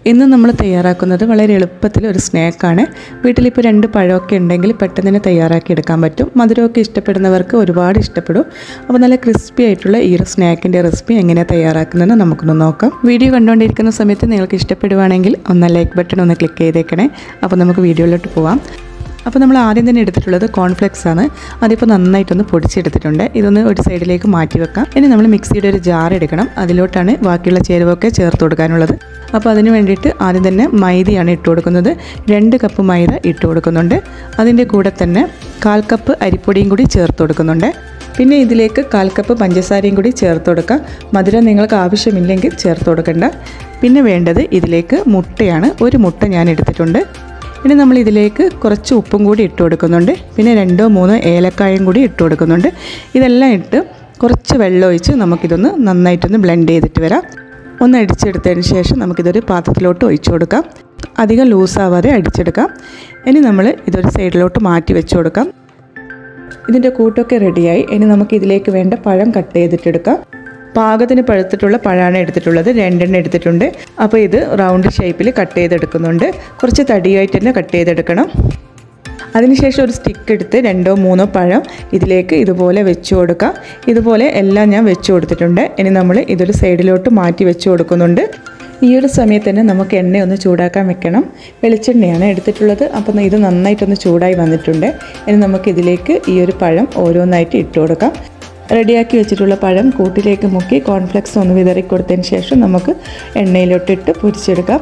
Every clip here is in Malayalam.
ഇന്ന് നമ്മൾ തയ്യാറാക്കുന്നത് വളരെ എളുപ്പത്തിൽ ഒരു സ്നാക്കാണ് വീട്ടിലിപ്പോൾ രണ്ട് പഴമൊക്കെ ഉണ്ടെങ്കിൽ പെട്ടെന്ന് തന്നെ തയ്യാറാക്കി എടുക്കാൻ പറ്റും മധുരമൊക്കെ ഇഷ്ടപ്പെടുന്നവർക്ക് ഒരുപാട് ഇഷ്ടപ്പെടും അപ്പോൾ നല്ല ക്രിസ്പി ആയിട്ടുള്ള ഈ ഒരു സ്നാക്കിൻ്റെ റെസിപ്പി എങ്ങനെയാണ് തയ്യാറാക്കുന്നതെന്ന് നമുക്കൊന്ന് നോക്കാം വീഡിയോ കണ്ടുകൊണ്ടിരിക്കുന്ന സമയത്ത് നിങ്ങൾക്ക് ഇഷ്ടപ്പെടുവാണെങ്കിൽ ഒന്ന് ലൈക്ക് ബട്ടൺ ഒന്ന് ക്ലിക്ക് ചെയ്തേക്കണേ അപ്പോൾ നമുക്ക് വീഡിയോയിലോട്ട് പോവാം അപ്പോൾ നമ്മൾ ആദ്യം തന്നെ എടുത്തിട്ടുള്ളത് കോൺഫ്ലെക്സ് ആണ് അതിപ്പോൾ നന്നായിട്ടൊന്ന് പൊടിച്ചെടുത്തിട്ടുണ്ട് ഇതൊന്ന് ഒരു സൈഡിലേക്ക് മാറ്റി വെക്കാം ഇനി നമ്മൾ മിക്സിയുടെ ഒരു ജാർ എടുക്കണം അതിലോട്ടാണ് ബാക്കിയുള്ള ചേരുവൊക്കെ ചേർത്ത് കൊടുക്കാനുള്ളത് അപ്പോൾ അതിന് വേണ്ടിയിട്ട് ആദ്യം തന്നെ മൈദയാണ് ഇട്ട് കൊടുക്കുന്നത് രണ്ട് കപ്പ് മൈദ ഇട്ട് കൊടുക്കുന്നുണ്ട് അതിൻ്റെ കൂടെ തന്നെ കാൽ കപ്പ് അരിപ്പൊടിയും കൂടി ചേർത്ത് കൊടുക്കുന്നുണ്ട് പിന്നെ ഇതിലേക്ക് കാൽ കപ്പ് പഞ്ചസാരയും കൂടി ചേർത്ത് കൊടുക്കാം മധുരം നിങ്ങൾക്ക് ആവശ്യമില്ലെങ്കിൽ ചേർത്ത് കൊടുക്കണ്ട പിന്നെ വേണ്ടത് ഇതിലേക്ക് മുട്ടയാണ് ഒരു മുട്ട ഞാൻ എടുത്തിട്ടുണ്ട് ഇനി നമ്മൾ ഇതിലേക്ക് കുറച്ച് ഉപ്പും കൂടി ഇട്ട് കൊടുക്കുന്നുണ്ട് പിന്നെ രണ്ടോ മൂന്നോ ഏലക്കായും കൂടി ഇട്ട് കൊടുക്കുന്നുണ്ട് ഇതെല്ലാം ഇട്ട് കുറച്ച് വെള്ളം ഒഴിച്ച് നമുക്കിതൊന്ന് നന്നായിട്ടൊന്ന് ബ്ലെൻഡ് ചെയ്തിട്ട് വരാം ഒന്ന് അടിച്ചെടുത്തതിന് ശേഷം നമുക്കിതൊരു പാത്രത്തിലോട്ട് ഒഴിച്ചു കൊടുക്കാം അധികം ലൂസാവാതെ അടിച്ചെടുക്കാം ഇനി നമ്മൾ ഇതൊരു സൈഡിലോട്ട് മാറ്റി വെച്ച് കൊടുക്കാം ഇതിൻ്റെ കൂട്ടൊക്കെ റെഡിയായി ഇനി നമുക്ക് ഇതിലേക്ക് വേണ്ട പഴം കട്ട് ചെയ്തിട്ടെടുക്കാം പാകത്തിന് പഴുത്തിട്ടുള്ള പഴമാണ് എടുത്തിട്ടുള്ളത് രണ്ടെണ്ണം എടുത്തിട്ടുണ്ട് അപ്പോൾ ഇത് റൗണ്ട് ഷേപ്പിൽ കട്ട് ചെയ്തെടുക്കുന്നുണ്ട് കുറച്ച് തടിയായിട്ട് തന്നെ കട്ട് ചെയ്തെടുക്കണം അതിനുശേഷം ഒരു സ്റ്റിക്ക് എടുത്ത് രണ്ടോ മൂന്നോ പഴം ഇതിലേക്ക് ഇതുപോലെ വെച്ച് കൊടുക്കാം ഇതുപോലെ എല്ലാം ഞാൻ വെച്ച് കൊടുത്തിട്ടുണ്ട് ഇനി നമ്മൾ ഇതൊരു സൈഡിലോട്ട് മാറ്റി വെച്ച് കൊടുക്കുന്നുണ്ട് ഈ ഒരു സമയത്ത് തന്നെ നമുക്ക് എണ്ണ ഒന്ന് ചൂടാക്കാൻ വെക്കണം വെളിച്ചെണ്ണയാണ് എടുത്തിട്ടുള്ളത് അപ്പം ഇത് നന്നായിട്ടൊന്ന് ചൂടായി വന്നിട്ടുണ്ട് ഇനി നമുക്ക് ഇതിലേക്ക് ഈ ഒരു പഴം ഓരോന്നായിട്ട് ഇട്ട് കൊടുക്കാം റെഡിയാക്കി വെച്ചിട്ടുള്ള പഴം കൂട്ടിലേക്ക് മുക്കി കോൺഫ്ലെക്സ് ഒന്ന് വിതറി കൊടുത്തതിന് ശേഷം നമുക്ക് എണ്ണയിലോട്ടിട്ട് പൊരിച്ചെടുക്കാം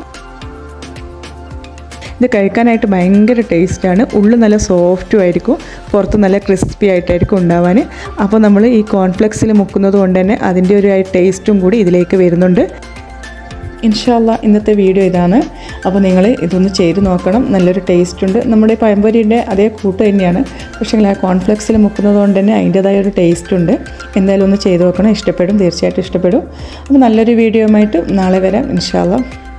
ഇത് കഴിക്കാനായിട്ട് ഭയങ്കര ടേസ്റ്റാണ് ഉള്ളു നല്ല സോഫ്റ്റും ആയിരിക്കും പുറത്ത് നല്ല ക്രിസ്പി ആയിട്ടായിരിക്കും ഉണ്ടാവാൻ അപ്പോൾ നമ്മൾ ഈ കോൺഫ്ലെക്സിൽ മുക്കുന്നത് കൊണ്ട് തന്നെ അതിൻ്റെ ഒരു ടേസ്റ്റും കൂടി ഇതിലേക്ക് വരുന്നുണ്ട് ഇൻഷാല്ല ഇന്നത്തെ വീഡിയോ ഇതാണ് അപ്പോൾ നിങ്ങൾ ഇതൊന്ന് ചെയ്ത് നോക്കണം നല്ലൊരു ടേസ്റ്റ് ഉണ്ട് നമ്മുടെ പഴംപൊരിയുടെ അതേ കൂട്ട് തന്നെയാണ് പക്ഷേ ആ കോൺഫ്ലെക്സിൽ മുക്കുന്നത് കൊണ്ട് തന്നെ അതിൻ്റേതായ ഒരു ടേസ്റ്റ് ഉണ്ട് എന്തായാലും ഒന്ന് ചെയ്ത് നോക്കണം ഇഷ്ടപ്പെടും തീർച്ചയായിട്ടും ഇഷ്ടപ്പെടും അപ്പോൾ നല്ലൊരു വീഡിയോ ആയിട്ട് നാളെ വരാം ഇൻഷാല്ല